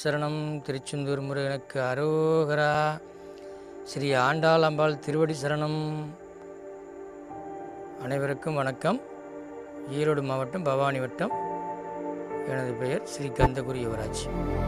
சரணம் திருச்செந்தூர் முருகனுக்கு அரோகரா ஸ்ரீ ஆண்டாள் அம்பாள் திருவடி சரணம் அனைவருக்கும் வணக்கம் ஈரோடு மாவட்டம் பவானி வட்டம் எனது பெயர் ஸ்ரீ கந்தகுரி யுவராஜ்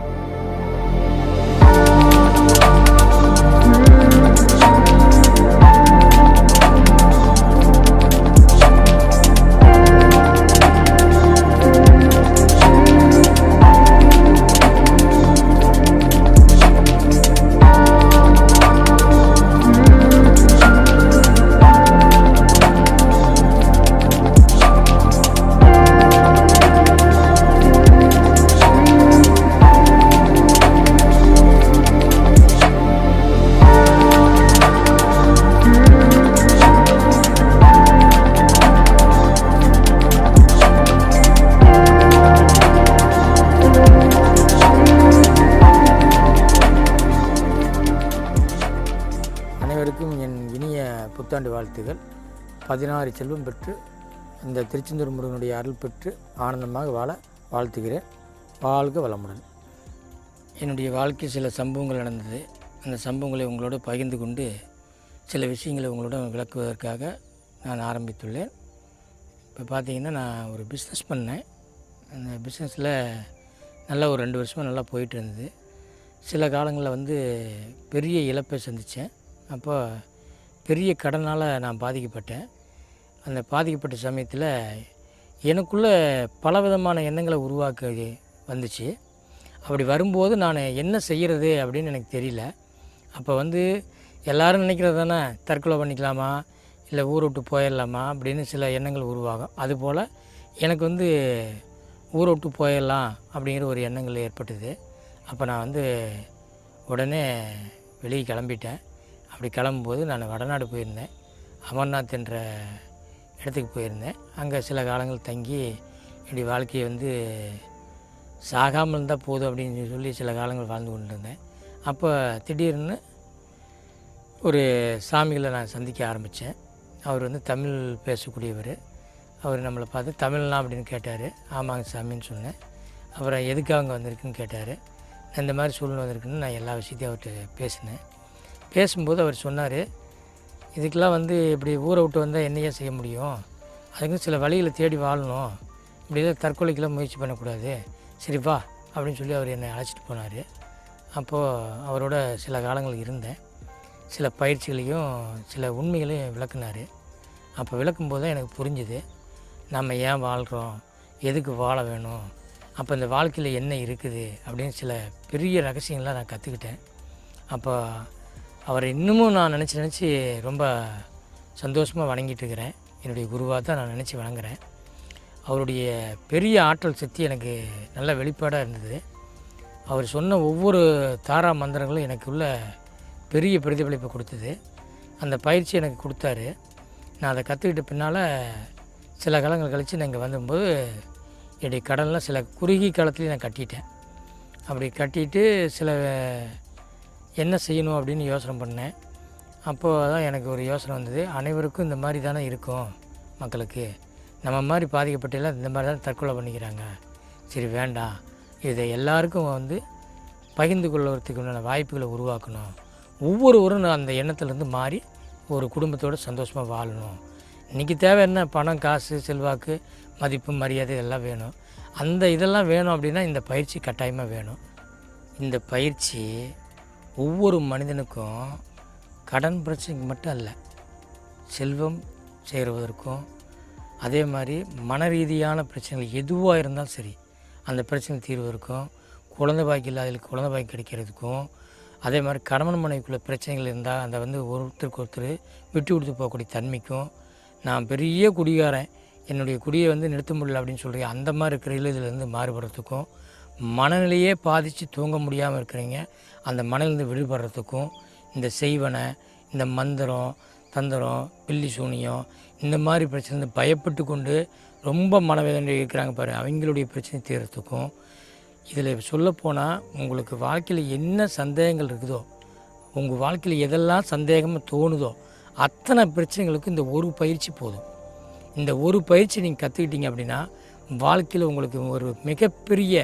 அனைவருக்கும் என் இனிய புத்தாண்டு வாழ்த்துகள் பதினாறு செல்வம் பெற்று இந்த திருச்செந்தூர் முருகனுடைய அருள் பெற்று ஆனந்தமாக வாழ வாழ்த்துகிறேன் வாழ்க வளமுடன் என்னுடைய வாழ்க்கை சில சம்பவங்கள் நடந்தது அந்த சம்பவங்களை உங்களோடு பகிர்ந்து கொண்டு சில விஷயங்களை உங்களோட விளக்குவதற்காக நான் ஆரம்பித்துள்ளேன் இப்போ பார்த்தீங்கன்னா நான் ஒரு பிஸ்னஸ் பண்ணேன் அந்த பிஸ்னஸில் நல்லா ஒரு ரெண்டு வருஷமாக நல்லா போயிட்டு இருந்தது சில காலங்களில் வந்து பெரிய இழப்பை சந்தித்தேன் அப்போ பெரிய கடனால் நான் பாதிக்கப்பட்டேன் அந்த பாதிக்கப்பட்ட சமயத்தில் எனக்குள்ளே பலவிதமான எண்ணங்களை உருவாக்க வந்துச்சு அப்படி வரும்போது நான் என்ன செய்கிறது அப்படின்னு எனக்கு தெரியல அப்போ வந்து எல்லாரும் நினைக்கிறது தானே தற்கொலை பண்ணிக்கலாமா இல்லை ஊரை விட்டு போயிடலாமா அப்படின்னு சில எண்ணங்கள் உருவாகும் அதுபோல் எனக்கு வந்து ஊரை விட்டு போயிடலாம் அப்படிங்கிற ஒரு எண்ணங்கள் ஏற்பட்டது அப்போ நான் வந்து உடனே வெளியே கிளம்பிட்டேன் அப்படி கிளம்பும்போது நான் வடநாடு போயிருந்தேன் அமர்நாத் என்ற இடத்துக்கு போயிருந்தேன் அங்கே சில காலங்கள் தங்கி என்னுடைய வாழ்க்கையை வந்து சாகாமல் இருந்தால் போதும் அப்படின்னு சொல்லி சில காலங்கள் வாழ்ந்து கொண்டு இருந்தேன் அப்போ திடீர்னு ஒரு சாமிகளை நான் சந்திக்க ஆரம்பித்தேன் அவர் வந்து தமிழ் பேசக்கூடியவர் அவர் நம்மளை பார்த்து தமிழ்லாம் அப்படின்னு கேட்டார் ஆமாங்க சாமின்னு சொன்னேன் அப்புறம் எதுக்காக அங்கே வந்திருக்குன்னு கேட்டார் இந்த மாதிரி சூழ்நிலை வந்திருக்குன்னு நான் எல்லா விஷயத்தையும் அவர்கிட்ட பேசினேன் பேசும்போது அவர் சொன்னார் இதுக்கெல்லாம் வந்து இப்படி ஊரை விட்டு வந்தால் என்னையே செய்ய முடியும் அதுக்கு சில வழிகளை தேடி வாழணும் இப்படி எதாவது தற்கொலைக்கெல்லாம் முயற்சி பண்ணக்கூடாது சரி வா அப்படின்னு சொல்லி அவர் என்னை அழைச்சிட்டு போனார் அப்போது அவரோட சில காலங்கள் இருந்தேன் சில பயிற்சிகளையும் சில உண்மைகளையும் விளக்குனார் அப்போ விளக்கும்போது தான் எனக்கு புரிஞ்சுது நம்ம ஏன் வாழ்கிறோம் எதுக்கு வாழ வேணும் அப்போ இந்த வாழ்க்கையில் என்ன இருக்குது அப்படின்னு சில பெரிய ரகசியங்கள்லாம் நான் கற்றுக்கிட்டேன் அப்போ அவரை இன்னமும் நான் நினச்சி நினச்சி ரொம்ப சந்தோஷமாக வணங்கிட்டு இருக்கிறேன் என்னுடைய குருவாக தான் நான் நினச்சி வணங்குறேன் அவருடைய பெரிய ஆற்றல் சக்தி எனக்கு நல்ல வெளிப்பாடாக இருந்தது அவர் சொன்ன ஒவ்வொரு தாரா மந்திரங்களும் எனக்குள்ள பெரிய பிரதிபலிப்பை கொடுத்தது அந்த பயிற்சி எனக்கு கொடுத்தாரு நான் அதை கற்றுக்கிட்ட பின்னால் சில காலங்கள் கழித்து நான் இங்கே வந்தபோது என்னுடைய கடன்லாம் சில குறுகிய காலத்துலேயும் நான் கட்டிட்டேன் அப்படி கட்டிட்டு சில என்ன செய்யணும் அப்படின்னு யோசனை பண்ணேன் அப்போது தான் எனக்கு ஒரு யோசனை வந்தது அனைவருக்கும் இந்த மாதிரி தானே இருக்கும் மக்களுக்கு நம்ம மாதிரி பாதிக்கப்பட்டெல்லாம் இந்த மாதிரி தான் தற்கொலை பண்ணிக்கிறாங்க சரி வேண்டாம் இதை எல்லாருக்கும் வந்து பகிர்ந்து கொள்வதற்கு உண்டான வாய்ப்புகளை உருவாக்கணும் ஒவ்வொருவரும் அந்த எண்ணத்துலேருந்து மாறி ஒரு குடும்பத்தோடு சந்தோஷமாக வாழணும் இன்றைக்கி தேவை என்ன பணம் காசு செல்வாக்கு மதிப்பு மரியாதை இதெல்லாம் வேணும் அந்த இதெல்லாம் வேணும் அப்படின்னா இந்த பயிற்சி கட்டாயமாக வேணும் இந்த பயிற்சி ஒவ்வொரு மனிதனுக்கும் கடன் பிரச்சனைக்கு மட்டும் அல்ல செல்வம் சேருவதற்கும் அதே மாதிரி மன ரீதியான பிரச்சனைகள் எதுவாக இருந்தாலும் சரி அந்த பிரச்சனை தீர்வதற்கும் குழந்தை பாக்கி இல்லாதவங்களுக்கு குழந்தை பாக்கி கிடைக்கிறதுக்கும் அதே மாதிரி கணவன் மனைவிக்குள்ள பிரச்சனைகள் இருந்தால் அந்த வந்து ஒருத்தருக்கு ஒருத்தர் விட்டு கொடுத்து போகக்கூடிய தன்மைக்கும் நான் பெரிய குடிகாரன் என்னுடைய குடியை வந்து நிறுத்த முடியல அப்படின்னு சொல்கிறீங்க அந்த மாதிரி இருக்கிற இதுலேருந்து மாறுபடுறதுக்கும் மனநிலையே பாதித்து தூங்க முடியாமல் இருக்கிறீங்க அந்த மனநிலிருந்து விடுபடுறதுக்கும் இந்த செய்வனை இந்த மந்திரம் தந்திரம் பில்லி சூனியம் இந்த மாதிரி பிரச்சனை பயப்பட்டு கொண்டு ரொம்ப மனவேதனை இருக்கிறாங்க பாரு அவங்களுடைய பிரச்சனை தீர்றதுக்கும் இதில் சொல்லப்போனால் உங்களுக்கு வாழ்க்கையில் என்ன சந்தேகங்கள் இருக்குதோ உங்கள் வாழ்க்கையில் எதெல்லாம் சந்தேகமாக தோணுதோ அத்தனை பிரச்சனைகளுக்கும் இந்த ஒரு பயிற்சி போதும் இந்த ஒரு பயிற்சி நீங்கள் கற்றுக்கிட்டீங்க அப்படின்னா வாழ்க்கையில் உங்களுக்கு ஒரு மிகப்பெரிய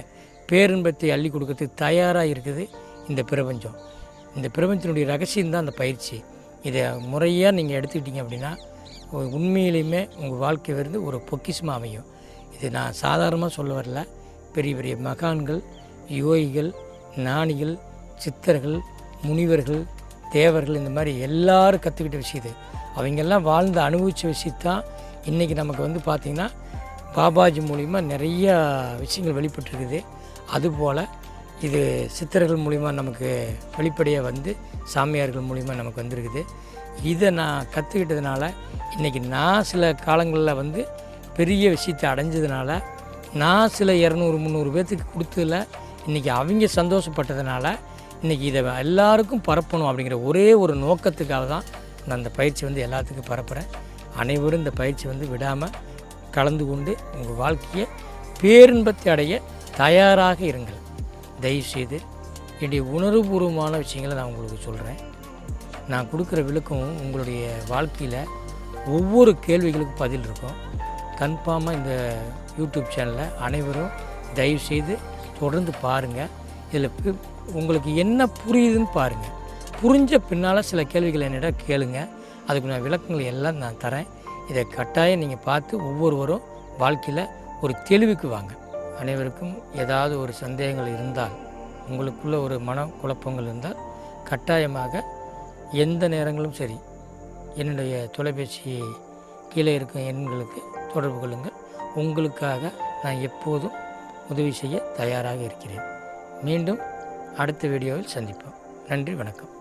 பேரின்பத்தை அள்ளி கொடுக்கறதுக்கு தயாராக இருக்குது இந்த பிரபஞ்சம் இந்த பிரபஞ்சத்தினுடைய ரகசியம்தான் அந்த பயிற்சி இதை முறையாக நீங்கள் எடுத்துக்கிட்டீங்க அப்படின்னா உ- உண்மையிலையுமே உங்கள் வாழ்க்கை வந்து ஒரு பொக்கிஷமாக அமையும் இது நான் சாதாரணமாக சொல்ல வரல பெரிய பெரிய மகான்கள் யோகிகள் ஞானிகள் சித்தர்கள் முனிவர்கள் தேவர்கள் இந்த மாதிரி எல்லாரும் கற்றுக்கிட்ட விஷயம் இது அவங்கெல்லாம் வாழ்ந்து அனுபவித்த விஷயத்தான் இன்றைக்கி நமக்கு வந்து பார்த்திங்கன்னா பாபாஜி மூலிமா நிறைய விஷயங்கள் வெளிப்பட்டிருக்குது அதுபோல் இது சித்தர்கள் மூலிமா நமக்கு வெளிப்படையாக வந்து சாமியார்கள் மூலிமா நமக்கு வந்திருக்குது இதை நான் கற்றுக்கிட்டதுனால இன்றைக்கி நான் சில காலங்களில் வந்து பெரிய விஷயத்தை அடைஞ்சதுனால நான் சில இரநூறு முந்நூறு பேர்த்துக்கு கொடுத்ததில் இன்றைக்கி அவங்க சந்தோஷப்பட்டதுனால இன்றைக்கி இதை எல்லாருக்கும் பரப்பணும் அப்படிங்கிற ஒரே ஒரு நோக்கத்துக்காக தான் நான் அந்த பயிற்சி வந்து எல்லாத்துக்கும் பரப்புகிறேன் அனைவரும் இந்த பயிற்சி வந்து விடாமல் கலந்து கொண்டு உங்கள் வாழ்க்கையை பேரின்பத்தை அடைய தயாராக இருங்கள் தயவுசெய்து என்னுடைய உணர்வுபூர்வமான விஷயங்களை நான் உங்களுக்கு சொல்கிறேன் நான் கொடுக்குற விளக்கம் உங்களுடைய வாழ்க்கையில் ஒவ்வொரு கேள்விகளுக்கும் பதில் இருக்கும் கன்ஃபார்மாக இந்த யூடியூப் சேனலை அனைவரும் தயவுசெய்து தொடர்ந்து பாருங்கள் இதில் உங்களுக்கு என்ன புரியுதுன்னு பாருங்கள் புரிஞ்ச பின்னால் சில கேள்விகளை என்னிடம் கேளுங்க அதுக்கு நான் விளக்கங்கள் எல்லாம் நான் தரேன் இதை கட்டாயம் நீங்கள் பார்த்து ஒவ்வொருவரும் வாழ்க்கையில் ஒரு தெளிவுக்கு வாங்க அனைவருக்கும் ஏதாவது ஒரு சந்தேகங்கள் இருந்தால் உங்களுக்குள்ள ஒரு மன குழப்பங்கள் இருந்தால் கட்டாயமாக எந்த நேரங்களும் சரி என்னுடைய தொலைபேசி கீழே இருக்கும் எண்களுக்கு தொடர்பு கொள்ளுங்கள் உங்களுக்காக நான் எப்போதும் உதவி செய்ய தயாராக இருக்கிறேன் மீண்டும் அடுத்த வீடியோவில் சந்திப்போம் நன்றி வணக்கம்